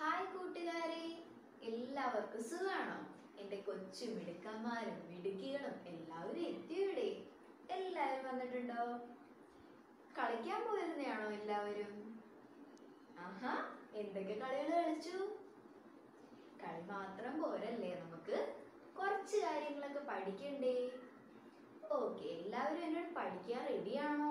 hi കൂട്ടുകാരെ എല്ലാവർക്കും സുഖാണോ എന്റെ കൊച്ചു മിടുക്കന്മാരും മിടുക്കികളും എല്ലാവരും എത്തിയുടെ എല്ലാവരും വന്നിട്ടുണ്ടോ കളിക്കാൻ പോയിരുന്നയാണോ എല്ലാവരും ആഹാ എന്തൊക്കെ കളികൾ കളിച്ചു കളി മാത്രം പോരല്ലേ നമുക്ക് കുറച്ച് കാര്യങ്ങളൊക്കെ പഠിക്കണ്ടേ ഓക്കെ എല്ലാവരും എന്നോട് പഠിക്കാൻ റെഡിയാണോ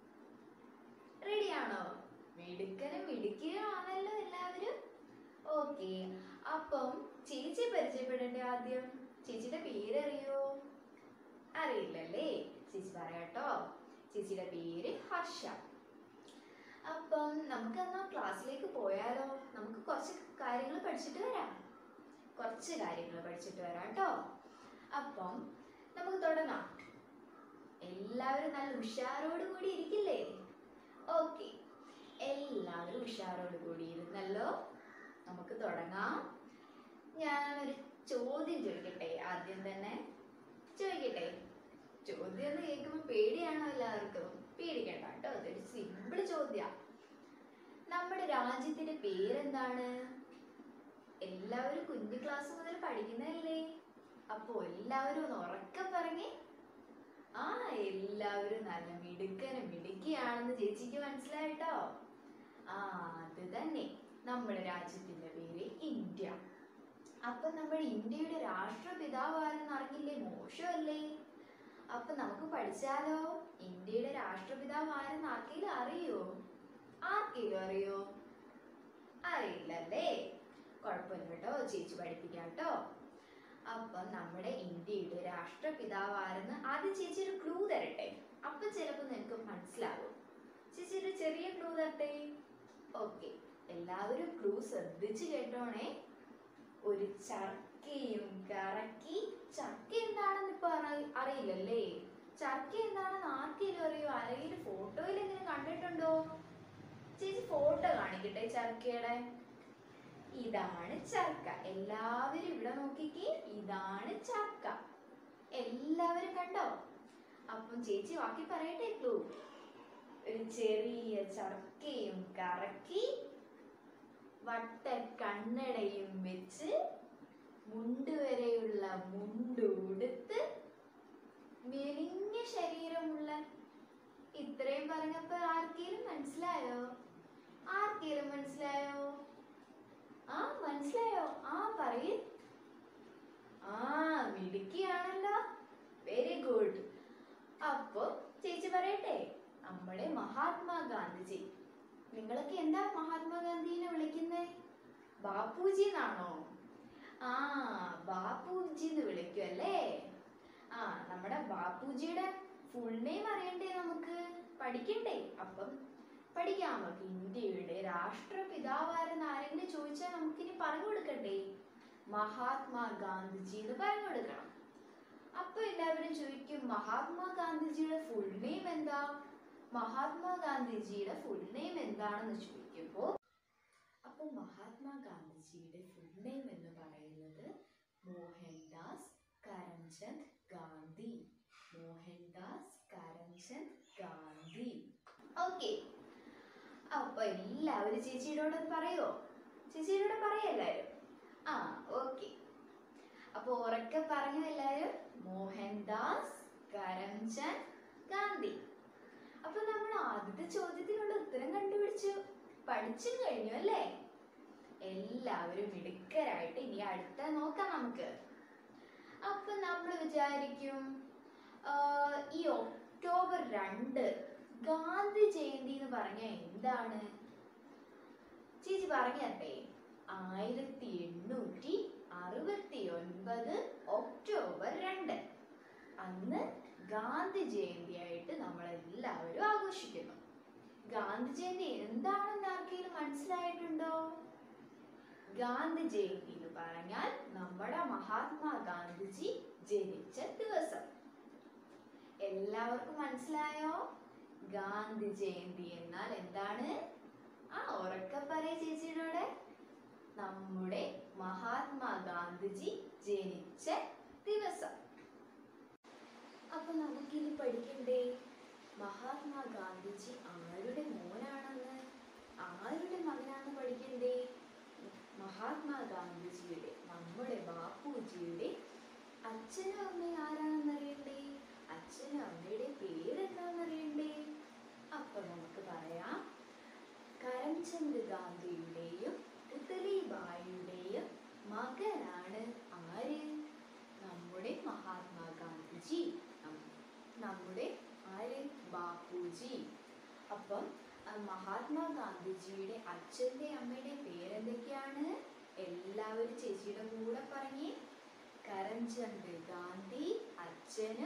റെഡിയാണോ മിടുക്കനും മിടുക്കിയാണല്ലോ എല്ലാവരും ഓക്കെ അപ്പം ചേച്ചി പരിചയപ്പെടണ്ടേ ആദ്യം ചേച്ചിയുടെ പേരറിയോ അറിയില്ലല്ലേ ചേച്ചി പറയാട്ടോ ചേച്ചിയുടെ പേര് ഹർഷ അപ്പം നമുക്ക് എന്നാ ക്ലാസ്സിലേക്ക് പോയാലോ നമുക്ക് കുറച്ച് കാര്യങ്ങൾ പഠിച്ചിട്ട് വരാം കുറച്ച് കാര്യങ്ങൾ പഠിച്ചിട്ട് വരാം കേട്ടോ അപ്പം നമുക്ക് തുടങ്ങാം എല്ലാവരും നല്ല ഉഷാറോട് കൂടി ഇരിക്കില്ലേ ഓക്കെ എല്ലാവരും ഉഷാറോട് കൂടി ഇരുന്നല്ലോ നമുക്ക് തുടങ്ങാം ഞാനൊരു ചോദ്യം ചോദിക്കട്ടെ ആദ്യം തന്നെ ചോദിക്കട്ടെ ചോദ്യം എന്ന് കേൾക്കുമ്പോൾ പേടിയാണോ എല്ലാവർക്കും പേടിക്കണ്ട കേട്ടോ അതൊരു സിമ്പിൾ ചോദ്യ നമ്മുടെ രാജ്യത്തിന്റെ പേരെന്താണ് എല്ലാവരും കുഞ്ഞു ക്ലാസ് മുതൽ പഠിക്കുന്നതല്ലേ അപ്പോ എല്ലാവരും ഒന്ന് ഉറക്കം പറഞ്ഞേ ആ എല്ലാവരും നല്ല മിടുക്കനും മിടുക്കിയാണെന്ന് ചേച്ചിക്ക് മനസ്സിലായിട്ടോ ആ അത് തന്നെ നമ്മുടെ രാജ്യത്തിന്റെ പേര് ഇന്ത്യ അപ്പൊ നമ്മുടെ ഇന്ത്യയുടെ രാഷ്ട്രപിതാവ് ആരെന്ന് അറിഞ്ഞില്ലേ മോശമല്ലേ അപ്പൊ നമുക്ക് പഠിച്ചാലോ ഇന്ത്യയുടെ രാഷ്ട്രപിതാവ് ആരെന്ന് ആർക്കെങ്കിലും അറിയോ ആർക്കെങ്കിലും അറിയോ അറിയില്ലല്ലേ കുഴപ്പമില്ല കേട്ടോ ചേച്ചി പഠിപ്പിക്കാം കേട്ടോ അപ്പം നമ്മുടെ ഇന്ത്യയുടെ രാഷ്ട്രപിതാവ് ആരെന്ന് ആദ്യം ചേച്ചി ഒരു ക്ലൂ തരട്ടെ അപ്പൊ ചിലപ്പോൾ നിനക്ക് മനസ്സിലാവും ചേച്ചി ഒരു ചെറിയ ക്ലൂ തരട്ടെ ഓക്കെ എല്ലാവരും ക്ലൂ ശ്രദ്ധിച്ച് കേട്ടോണേ ഒരു ചർക്കയും കറക്കി ചർക്ക എന്താണെന്ന് ഇപ്പൊ അറി- അറിയില്ലല്ലേ ചർക്ക എന്താണെന്ന് ആർക്കെങ്കിലും അറിയോ ആരെങ്കിലും ഫോട്ടോയിൽ എങ്ങനെ കണ്ടിട്ടുണ്ടോ ചേച്ചി ഫോട്ടോ കാണിക്കട്ടെ ചർക്കയുടെ ഇതാണ് ചർക്ക എല്ലാവരും ഇവിടെ നോക്കിക്കേ ഇതാണ് ചർക്ക എല്ലാവരും കണ്ടോ അപ്പം ചേച്ചി ബാക്കി പറയട്ടെ ക്ലൂ ഒരു ചെറിയ ചർക്കയും കറക്കി വട്ട കണ്ണടയും വെച്ച് മുണ്ട് വരെയുള്ള മുണ്ട് ഉടുത്ത് മെലിഞ്ഞ ശരീരമുള്ള ഇത്രയും പറഞ്ഞപ്പോ ആർക്കേലും മനസ്സിലായോ ആർക്കേലും മനസ്സിലായോ ആ മനസ്സിലായോ ആ പറയ് ആ മിടുക്കിയാണല്ലോ വെരി ഗുഡ് അപ്പൊ ചേച്ചി പറയട്ടെ നമ്മുടെ മഹാത്മാഗാന്ധിജി നിങ്ങളൊക്കെ എന്താ മഹാത്മാഗാന്ധിനെ വിളിക്കുന്നേ ബാപ്പുജി എന്നാണോ ആ ബാപ്പുജി എന്ന് വിളിക്കും അല്ലേ ആ നമ്മുടെ ബാപ്പുജിയുടെ ഫുൾ നെയിം അറിയണ്ടേ നമുക്ക് പഠിക്കണ്ടേ അപ്പം പഠിക്കാം നമുക്ക് ഇന്ത്യയുടെ രാഷ്ട്രപിതാവാരെന്ന് ആരെങ്കിലും ചോദിച്ചാൽ നമുക്കിനി പറഞ്ഞു കൊടുക്കണ്ടേ മഹാത്മാ ഗാന്ധിജി എന്ന് പറഞ്ഞു കൊടുക്കണം അപ്പൊ എല്ലാവരും ചോദിക്കും മഹാത്മാ ഗാന്ധിജിയുടെ ഫുൾ നെയിം എന്താ മഹാത്മാ ഗാന്ധിജിയുടെ ഫുൾ നെയിം എന്താണെന്ന് ചോദിക്കുമ്പോ അപ്പൊ മഹാത്മാ ഗാന്ധിജിയുടെ ഫുൾ നെയിം എന്ന് പറയുന്നത് മോഹൻദാസ് കരംചന്ദ് ഗാന്ധി മോഹൻദാസ് കരംചന്ദ് ഗാന്ധി ഓക്കെ അപ്പൊ എല്ലാവരും ചേച്ചിയോട് പറയോ ചേച്ചിയോട് പറയല്ലാരും ആ ഓക്കെ അപ്പൊ ഉറക്കെ പറഞ്ഞു എല്ലാരും മോഹൻദാസ് കരംചന്ദ് ഗാന്ധി അപ്പൊ നമ്മൾ ആദ്യത്തെ ചോദ്യത്തിനുള്ള ഉത്തരം കണ്ടുപിടിച്ചു പഠിച്ചു കഴിഞ്ഞു അല്ലേ എല്ലാവരും മിടുക്കരായിട്ട് ഇനി അടുത്ത നോക്കാം നമുക്ക് അപ്പൊ നമ്മൾ വിചാരിക്കും ആ, ഈ ഒക്ടോബർ രണ്ട് ഗാന്ധി ജയന്തി എന്ന് പറഞ്ഞ എന്താണ് ചേച്ചി പറഞ്ഞേ ആയിരത്തി എണ്ണൂറ്റി അറുപത്തി ഒൻപത് ഒക്ടോബർ രണ്ട് അന്ന് ഗാന്ധി ജയന്തിയായിട്ട് നമ്മൾ എല്ലാവരും ആഘോഷിക്കുന്നു ഗാന്ധി ജയന്തി എന്താണെന്ന് ആർക്കെങ്കിലും മനസ്സിലായിട്ടുണ്ടോ ഗാന്ധി ജയന്തി എന്ന് പറഞ്ഞാൽ നമ്മുടെ മഹാത്മാ ഗാന്ധിജി ജനിച്ച ദിവസം എല്ലാവർക്കും മനസ്സിലായോ ഗാന്ധി ജയന്തി എന്നാൽ എന്താണ് ആ ഉറക്കെ പറയ ചേച്ചിയുടെ നമ്മുടെ മഹാത്മാ ഗാന്ധിജി ജനിച്ച ദിവസം അപ്പൊ നമുക്കിനി പഠിക്കണ്ടേ മഹാത്മാ ഗാന്ധിജി ആരുടെ മോനാണെന്ന് ആരുടെ മകനാണെന്ന് പഠിക്കണ്ടേ അച്ഛനും അമ്മയും ആരാണെന്ന് അറിയണ്ടേ അച്ഛനും അമ്മയുടെ പേരെന്താണെന്ന് അറിയണ്ടേ അപ്പൊ നമുക്ക് പറയാം കരംചന്ദ് ഗാന്ധിയുടെയും പുതലിബായിയുടെയും മകനാണ് ആര് നമ്മുടെ മഹാത്മാഗാന്ധിജി നം- നമ്മുടെ ആര് ബാപ്പുജി അപ്പം ആ മഹാത്മാഗാന്ധിജിയുടെ അച്ഛന്റെ അമ്മയുടെ പേരെന്തൊക്കെയാണ് എല്ലാവരും ചേച്ചിയുടെ കൂടെ പറഞ്ഞേ കരംചന്ദ് ഗാന്ധി അച്ഛന്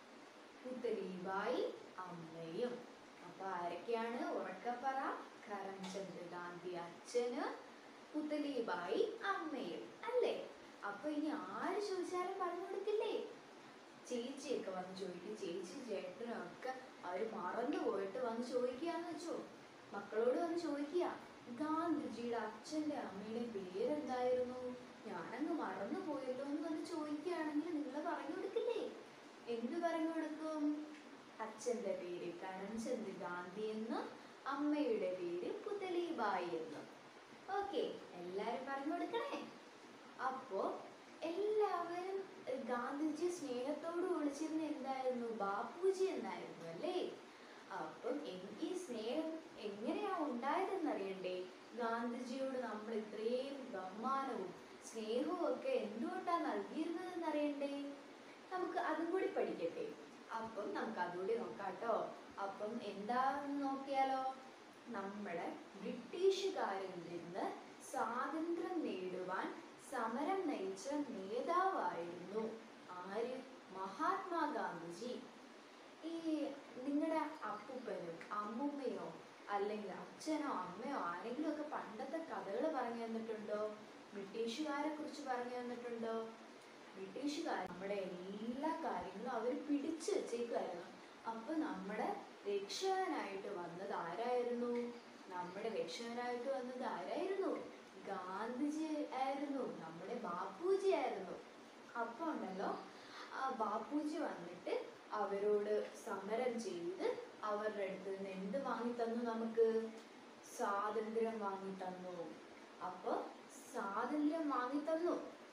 പുതലിബായി അമ്മയും അപ്പൊ ആരൊക്കെയാണ് ഉറക്കപ്പറ കരംചന്ദ് ഗാന്ധി അച്ഛന് പുതലിബായി അമ്മയും അല്ലേ അപ്പൊ ഇനി ആര് ചോദിച്ചാലും പറഞ്ഞു കൊടുക്കില്ലേ ചേച്ചിയൊക്കെ വന്ന് ചോദിക്കും ചേച്ചി ചേട്ടനും ഒക്കെ അവര് മറന്നു പോയിട്ട് വന്ന് ചോദിക്കാന്ന് വെച്ചോ മക്കളോട് വന്ന് ചോദിക്കുക ഗാന്ധിജിയുടെ അച്ഛന്റെ അമ്മയുടെ പേരെന്തായിരുന്നു ഞാനങ്ങ് മറന്നു പോയല്ലോ എന്ന് വന്ന് ചോദിക്കുകയാണെങ്കിൽ നിങ്ങൾ പറഞ്ഞു കൊടുക്കില്ലേ എന്ത് പറഞ്ഞു കൊടുക്കും അച്ഛന്റെ പേര് കരംചന്ദ് ഗാന്ധി എന്നും അമ്മയുടെ പേര് പുതലിബായി എന്നും ഓക്കെ എല്ലാരും പറഞ്ഞു കൊടുക്കണേ അപ്പോ എല്ലാവരും ഏഹ്, ഗാന്ധിജി സ്നേഹത്തോട് വിളിച്ചിരുന്ന എന്തായിരുന്നു ബാപ്പുജി എന്നായിരുന്നു അല്ലേ അപ്പം എ- ഈ സ്നേഹം എങ്ങനെയാ ഉണ്ടായതെന്ന് അറിയണ്ടേ ഗാന്ധിജിയോട് നമ്മൾ ഇത്രയും ബഹുമാനവും സ്നേഹവും ഒക്കെ എന്തുകൊണ്ടാ നൽകിയിരുന്നതെന്ന് അറിയണ്ടേ നമുക്ക് അതും കൂടി പഠിക്കട്ടെ അപ്പം നമുക്ക് അതുകൂടി നോക്കാട്ടോ അപ്പം എന്താന്ന് നോക്കിയാലോ നമ്മളെ ബ്രിട്ടീഷുകാരിൽ നിന്ന് സ്വാതന്ത്ര്യം നേടുവാൻ സമരം നയിച്ച നേതാവായിരുന്നു ആര് മഹാത്മാഗാന്ധിജി ഈ നിങ്ങളുടെ അപ്പൂപ്പനും അമ്മുമ്മയോ അല്ലെങ്കിൽ അച്ഛനോ അമ്മയോ ആരെങ്കിലും ഒക്കെ പണ്ടത്തെ കഥകൾ പറഞ്ഞു തന്നിട്ടുണ്ടോ ബ്രിട്ടീഷുകാരെ കുറിച്ച് പറഞ്ഞു തന്നിട്ടുണ്ടോ ബ്രിട്ടീഷുകാർ നമ്മുടെ എല്ലാ കാര്യങ്ങളും അവർ പിടിച്ചു വെച്ചേക്കുമായിരുന്നു അപ്പൊ നമ്മുടെ രക്ഷകനായിട്ട് വന്നത് ആരായിരുന്നു നമ്മുടെ രക്ഷകനായിട്ട് വന്നത് ആരായിരുന്നു ഗാന്ധിജി ആയിരുന്നു നമ്മുടെ ബാപ്പുജി ആയിരുന്നു അപ്പൊ ഉണ്ടല്ലോ ആ ബാപ്പുജി വന്നിട്ട് അവരോട് സമരം ചെയ്ത് അവരുടെ അടുത്ത് നിന്ന് എന്ത് വാങ്ങി തന്നു നമുക്ക് സ്വാതന്ത്ര്യം വാങ്ങി തന്നു അപ്പൊ സ്വാതന്ത്ര്യം വാങ്ങി തന്നു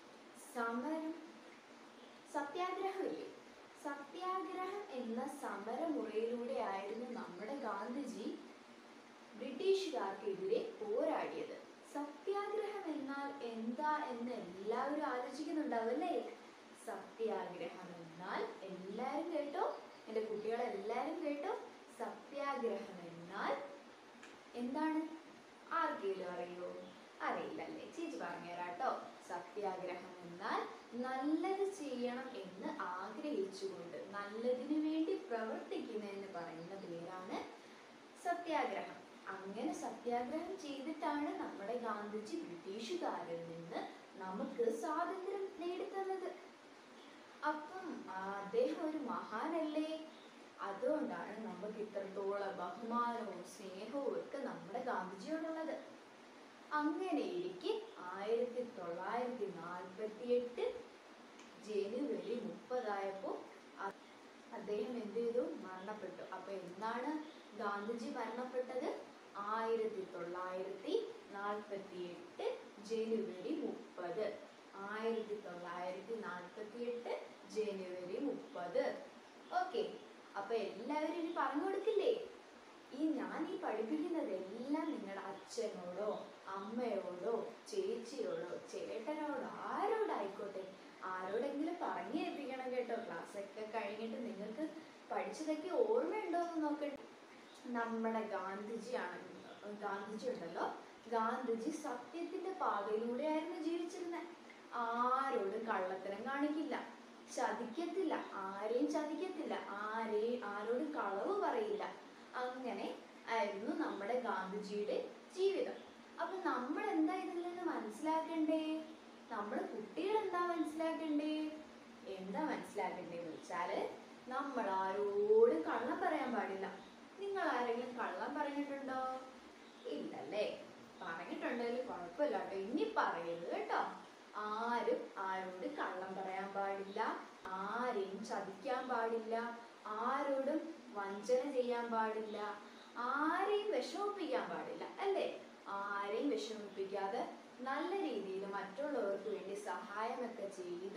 സമരം സത്യാഗ്രഹമില്ലേ സത്യാഗ്രഹം എന്ന സമരമുറയിലൂടെ ആയിരുന്നു നമ്മുടെ ഗാന്ധിജി ബ്രിട്ടീഷുകാർക്കെതിരെ പോരാടിയത് സത്യാഗ്രഹം എന്നാൽ എന്താ എന്ന് എല്ലാവരും ആലോചിക്കുന്നുണ്ടാവും അല്ലേ സത്യാഗ്രഹം എന്നാൽ എല്ലാരും കേട്ടോ എൻ്റെ കുട്ടികളെല്ലാരും കേട്ടോ സത്യാഗ്രഹം എന്നാൽ എന്താണ് ആർക്കെങ്കിലും അറിയോ അറിയില്ലല്ലേ ചേച്ചി പറഞ്ഞുതരാട്ടോ സത്യാഗ്രഹം എന്നാൽ നല്ലത് ചെയ്യണം എന്ന് ആഗ്രഹിച്ചുകൊണ്ട് നല്ലതിനു വേണ്ടി പ്രവർത്തിക്കുന്ന എന്ന് പറയുന്ന പേരാണ് സത്യാഗ്രഹം അങ്ങനെ സത്യാഗ്രഹം ചെയ്തിട്ടാണ് നമ്മുടെ ഗാന്ധിജി ബ്രിട്ടീഷുകാരിൽ നിന്ന് നമുക്ക് സ്വാതന്ത്ര്യം നേടിത്തന്നത് അപ്പം ആ, അദ്ദേഹം ഒരു മഹാനല്ലേ അതുകൊണ്ടാണ് നമുക്ക് ഇത്രത്തോളം ബഹുമാനവും സ്നേഹവും ഒക്കെ നമ്മുടെ ഗാന്ധിജിയോടുള്ളത് അങ്ങനെ ഇരിക്കെ ആയിരത്തി തൊള്ളായിരത്തി നാൽപ്പത്തി എട്ട് ജനുവരി മുപ്പതായപ്പോ അ- അദ്ദേഹം എന്ത് ചെയ്തു മരണപ്പെട്ടു അപ്പൊ എന്നാണ് ഗാന്ധിജി മരണപ്പെട്ടത് ആയിരത്തി തൊള്ളായിരത്തി നാൽപ്പത്തി എട്ട് ജനുവരി മുപ്പത് ആയിരത്തി തൊള്ളായിരത്തി നാൽപ്പത്തി എട്ട് ജനുവരി മുപ്പത് ഓക്കെ അപ്പൊ എല്ലാവരും ഇനി പറഞ്ഞു കൊടുക്കില്ലേ ഈ ഞാൻ ഈ പഠിപ്പിക്കുന്നത് എല്ലാം നിങ്ങളുടെ അച്ഛനോടോ അമ്മയോടോ ചേച്ചിയോടോ ചേട്ടനോടോ ആരോടായിക്കോട്ടെ ആരോടെങ്കിലും പറഞ്ഞു കേൾപ്പിക്കണം കേട്ടോ ക്ലാസ് ഒക്കെ കഴിഞ്ഞിട്ട് നിങ്ങൾക്ക് പഠിച്ചതൊക്കെ ഓർമ്മയുണ്ടോ എന്ന് നോക്കട്ടെ നമ്മുടെ ഗാന്ധിജിയാണ് ഗാന്ധിജി ഉണ്ടല്ലോ ഗാന്ധിജി സത്യത്തിന്റെ പാതയിലൂടെയായിരുന്നു ജീവിച്ചിരുന്നത് ആരോടും കള്ളത്തരം കാണിക്കില്ല ചതിക്കത്തില്ല ആരെയും ചതിക്കത്തില്ല ആരെ ആരോടും കളവ് പറയില്ല അങ്ങനെ ആയിരുന്നു നമ്മുടെ ഗാന്ധിജിയുടെ ജീവിതം അപ്പൊ നമ്മൾ എന്താ ഇതിൽ നിന്ന് മനസ്സിലാക്കണ്ടേ നമ്മുടെ കുട്ടികൾ എന്താ മനസ്സിലാക്കണ്ടേ എന്താ മനസ്സിലാക്കണ്ടേന്ന് വെച്ചാല് നമ്മൾ ആരോടും കള്ളം പറയാൻ പാടില്ല നിങ്ങൾ ആരെങ്കിലും കള്ളം പറഞ്ഞിട്ടുണ്ടോ ഇല്ലല്ലേ പറഞ്ഞിട്ടുണ്ടെങ്കിൽ കുഴപ്പമില്ല കേട്ടോ ഇനി പറയരുത് കേട്ടോ ആരും ആരോട് കള്ളം പറയാൻ പാടില്ല ആരെയും ചതിക്കാൻ പാടില്ല ആരോടും വഞ്ചന ചെയ്യാൻ പാടില്ല ആരെയും വിഷമിപ്പിക്കാൻ പാടില്ല അല്ലേ ആരെയും വിഷമിപ്പിക്കാതെ നല്ല രീതിയിൽ മറ്റുള്ളവർക്ക് വേണ്ടി സഹായമൊക്കെ ചെയ്ത്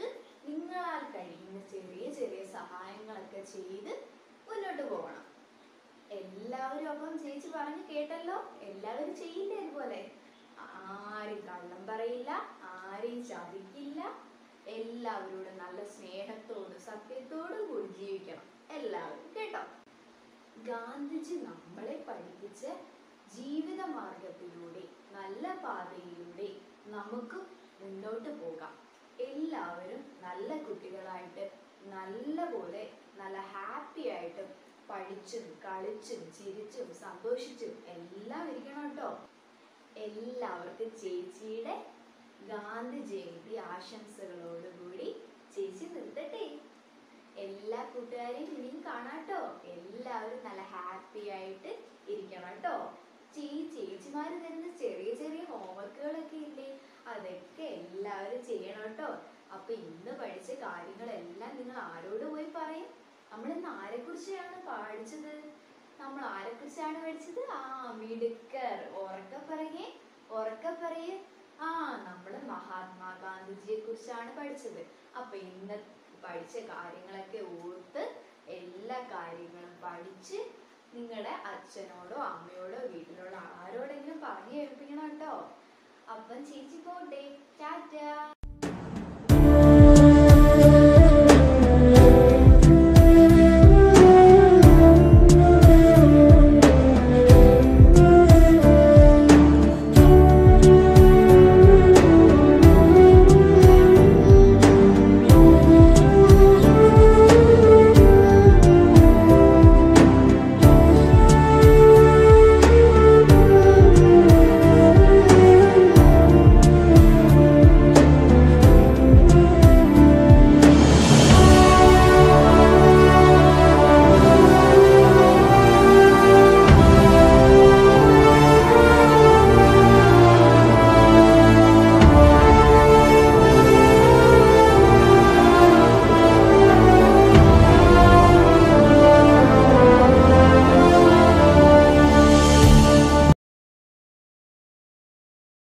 നിങ്ങളാൽ കഴിയുന്ന ചെറിയ ചെറിയ സഹായങ്ങളൊക്കെ ചെയ്ത് മുന്നോട്ട് പോകണം എല്ലാവരും അപ്പം ചേച്ചി പറഞ്ഞു കേട്ടല്ലോ എല്ലാവരും ചെയ്യില്ലേ ഇതുപോലെ ആരും കള്ളം പറയില്ല ആരെയും ചതിക്കില്ല എല്ലാവരോടും നല്ല സ്നേഹത്തോടും സത്യത്തോടും കൂടി ജീവിക്കണം എല്ലാവരും കേട്ടോ ഗാന്ധിജി നമ്മളെ പഠിപ്പിച്ച ജീവിത മാർഗത്തിലൂടെ നല്ല പാതയിലൂടെ നമുക്ക് മുന്നോട്ട് പോകാം എല്ലാവരും നല്ല കുട്ടികളായിട്ട് നല്ല പോലെ നല്ല ഹാപ്പി ആയിട്ട് പഠിച്ചും കളിച്ചും ചിരിച്ചും സന്തോഷിച്ചും എല്ലാം ഇരിക്കണം കേട്ടോ എല്ലാവർക്കും ചേച്ചിയുടെ ഗാന്ധി ജയന്തി ആശംസകളോടുകൂടി ചേച്ചി നിർത്തട്ടെ എല്ലാ കൂട്ടുകാരെയും ഇനിയും കാണാട്ടോ എല്ലാവരും നല്ല ഹാപ്പി ആയിട്ട് ഇരിക്കണം കേട്ടോ ചേ ചേച്ചിമാര് തരുന്ന ചെറിയ ചെറിയ ഹോംവർക്കുകളൊക്കെ ഇല്ലേ അതൊക്കെ എല്ലാവരും ചെയ്യണം കേട്ടോ അപ്പൊ ഇന്ന് പഠിച്ച കാര്യങ്ങളെല്ലാം നിങ്ങൾ ആരോട് പോയി പറയും നമ്മൾ ഇന്ന് ആരെ കുറിച്ചാണ് പഠിച്ചത് നമ്മൾ ആരെ കുറിച്ചാണ് പഠിച്ചത് ആ മിടുക്കർ ഉറക്കെ പറയേ ഉറക്കെ പറയേ ആ നമ്മൾ മഹാത്മാഗാന്ധിജിയെ കുറിച്ചാണ് പഠിച്ചത് അപ്പൊ ഇന്ന് പഠിച്ച കാര്യങ്ങളൊക്കെ ഓർത്ത് എല്ലാ കാര്യങ്ങളും പഠിച്ച് നിങ്ങളുടെ അച്ഛനോടോ അമ്മയോടോ വീട്ടിലുള്ള ആരോടെങ്കിലും പറഞ്ഞു കേൾപ്പിക്കണം കേട്ടോ അപ്പം ചേച്ചി പോട്ടെ ടാറ്റ